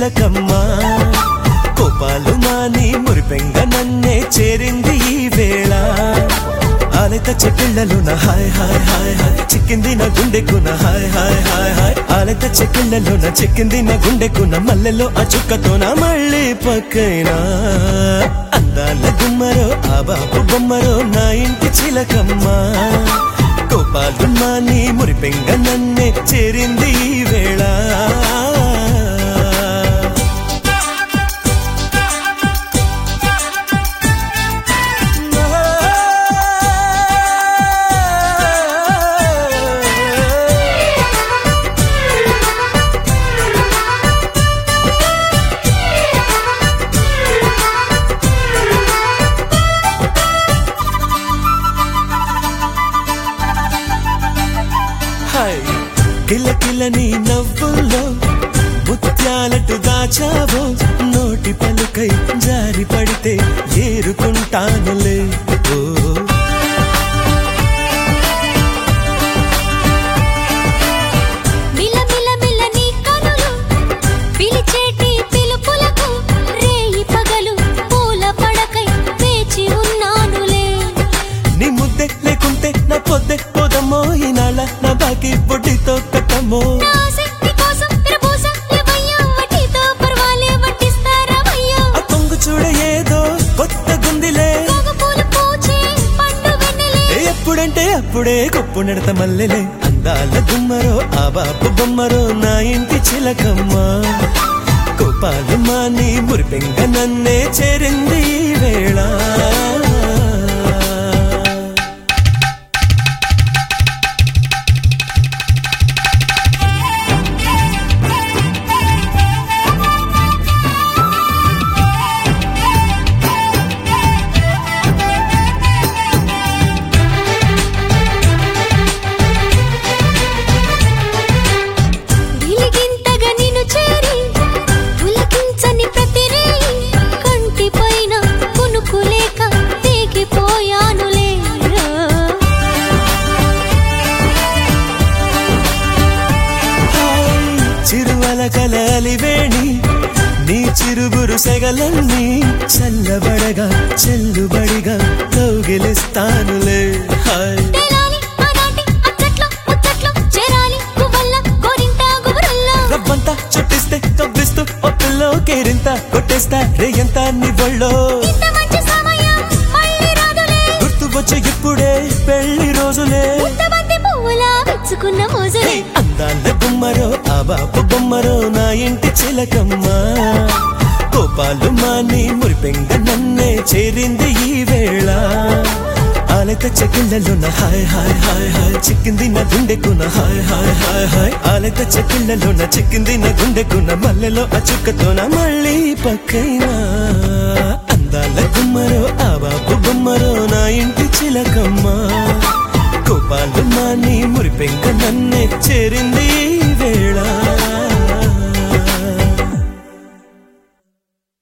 చిలకమ్మ కోపాలు మాని మురిపెంగ నన్నే చేరింది ఈ వేళ ఆలత చెక్కిళ్ళలోన హాయ్ హాయ్ హాయ్ హాయ్ చిక్కింది నా గుండెకున హాయ్ హాయ్ హాయ్ హాయ్ ఆలత చెక్కిళ్ళలోన చిక్కింది నా గుండెకున మల్లెలో ఆ చుక్కతోన మళ్ళీ పక్కైనా అందాల గుమ్మరో ఆ బాబు బొమ్మరో నా ఇంటి చిలకమ్మ కోపాలు మాని మురిపెంగ నన్నే చేరింది ఈ వేళ హాయ్ కిలకిల నీ నవ్వుల్లో ముత్యాలటు దాచావో నోటి పలుకై జారి పడితే ఏరుకుంటానులే ఓ మిల మిల మిల నీ కనులు పిలిచేటి పిలుపులకు రేయి పగలు పూల పడకై వేచి ఉన్నానులే నీ ముద్దె లేకుంటే నా పొద్దె పోదమ్మో ఈనాళ్ళ నా బాకి బొడ్డితో కట్టమ్మో నా ఆశ నీ కోసం విరబూస లేవయ్యా వడ్డీతో పర్వాలే వడ్డిస్తారవయ్యా ఆ కొంగు చూడ ఏదో కొత్త గుందిలే కోగ పూలు పూచే పండు వెన్నెలే ఎప్పుడంటే అప్పుడే కొప్పు నడత మల్లెలే అందాల గుమ్మరో ఆ బాబు బొమ్మరో నా ఇంటి చిలకమ్మ కోపాలు మాని మురిపెంగ నన్నే చేరింది ఈ వేళ గిలిగింతగా నిన్ను చేరి పులకించని ప్రతి రేయి కంటి పైన కునుకు లేక తెగిపోయానులే చిరువల కలలివేణి నీ చిరుగురు సెగలన్నీ చల్లబడగా చెల్లుబడిగా కౌగిలిస్తానులే హాయ్ తెలాలి ఆనాటి అచ్చట్లో ముచ్చట్లో చేరాలి గువ్వల్ల గోరింట గుబురల్లో రవ్వంతా చుట్టిస్తే కవ్విస్తూ ఓ పిల్లో కేరింత కొట్టేస్తా రేయంత నీ ఒళ్ళో ఇంత మంచి సమయం మళ్ళీ రాదులే గుర్తు వచ్చే ఇప్పుడే పెళ్లి రోజులే ఇంతమంది పువ్వులా విచ్చుకున్న మోజులే అందాల బొమ్మరో ఆ బాబు బొమ్మరో నా ఇంటి చిలకమ్మ కోపాలు మాని మురిపెంగ నన్నే చేరింది ఈ వేళ ఆలత చెక్కిళ్ళలోన హాయ్ హాయ్ హాయ్ హాయ్ చిక్కింది నా గుండెకున హాయ్ హాయ్ హాయ్ హాయ్ ఆలత చెక్కిళ్ళలోన చిక్కింది నా గుండెకున మల్లెలో ఆ చుక్కతోన మళ్ళీ పక్కైనా అందాల గుమ్మరో ఆ బాబు బొమ్మరో నా ఇంటి చిలకమ్మ కోపాలు మాని మురిపెంక నన్నే చేరింది